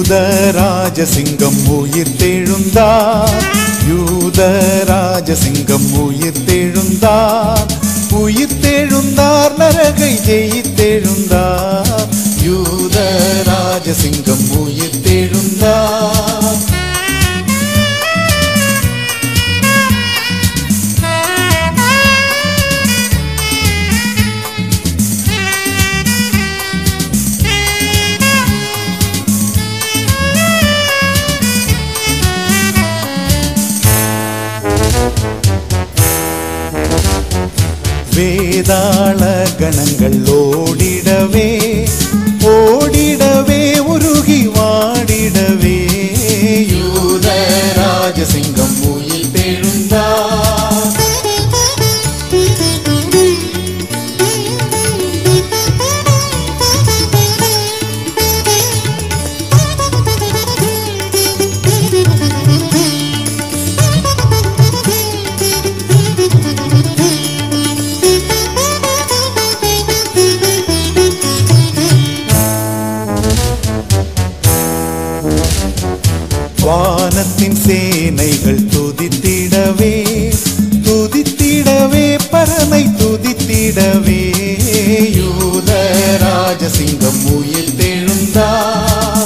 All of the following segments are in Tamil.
யூத ராஜசிங்கம் உயிர் தெழுந்தார் யூத ராஜசிங்கம் உயிர் தெழுந்தார் உயிர் தெழுந்தார் நரகை ஜெயித்தெழுந்தார் யூத ராஜசிங்கம் உயிர் தெழுந்தார் வேதாள கணங்கள் ஓடிடவே ஓடிடவே உருகி வாடிடவே யூத ராஜசிங்கம் உயிர் தெழுந்தார் வானத்தின் சேனைகள் துதித்திடவே துதித்திடவே பரமை துதித்திடவே யூத ராஜசிங்கம் உயிர் தெழுந்தார்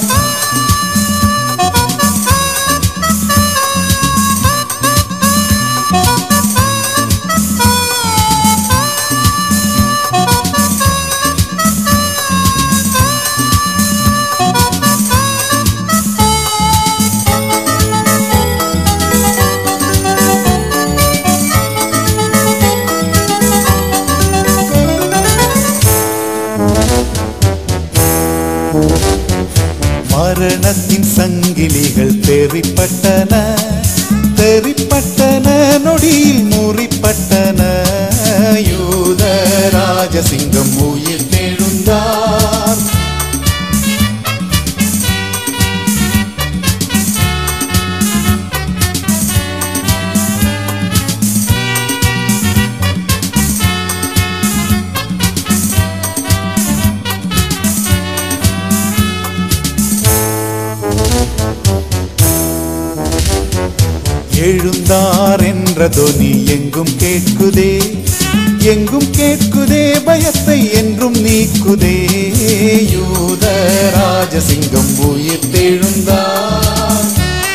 மரணத்தின் சங்கிலிகள் தெரிப்பட்டன தெரிப்பட்டன நொடியில் முறிப்பட்டன யூத ராஜசிங்கம் உயிர் தெழுந்தார் எழுந்தார் என்ற தொனி எங்கும் கேட்குதே எங்கும் கேட்குதே பயத்தை என்றும் நீக்குதே யூத ராஜசிங்கம் உயிர் தெழுந்தார்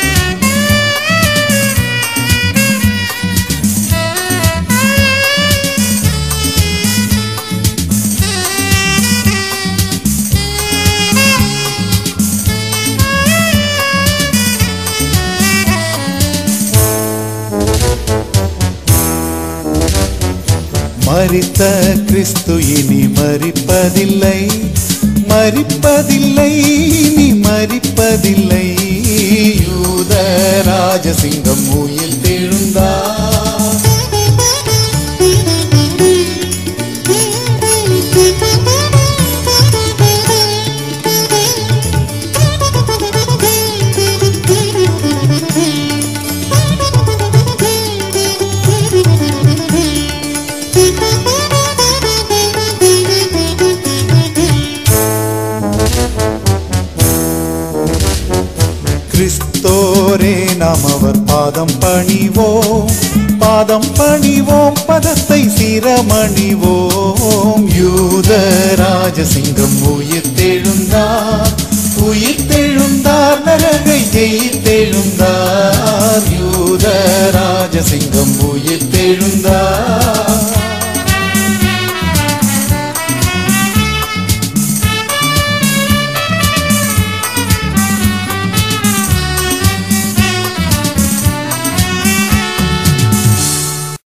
மரித்த கிறிஸ்து இனி மரிப்பதில்லை மரிப்பதில்லை இனி மரிப்பதில்லை யூத ராஜசிங்கம் உயிர் தெழுந்தார் கிறிஸ்தோரே நாம் அவர் பாதம் பணிவோம் பாதம் பணிவோம் பதத்தை சிரமணிவோம் யூத ராஜசிங்கம் உயிர் தெழுந்தார் உயிர் தெழுந்தார் நரகை ஜெயித்தெழுந்தார் யூத ராஜசிங்கம் உயிர்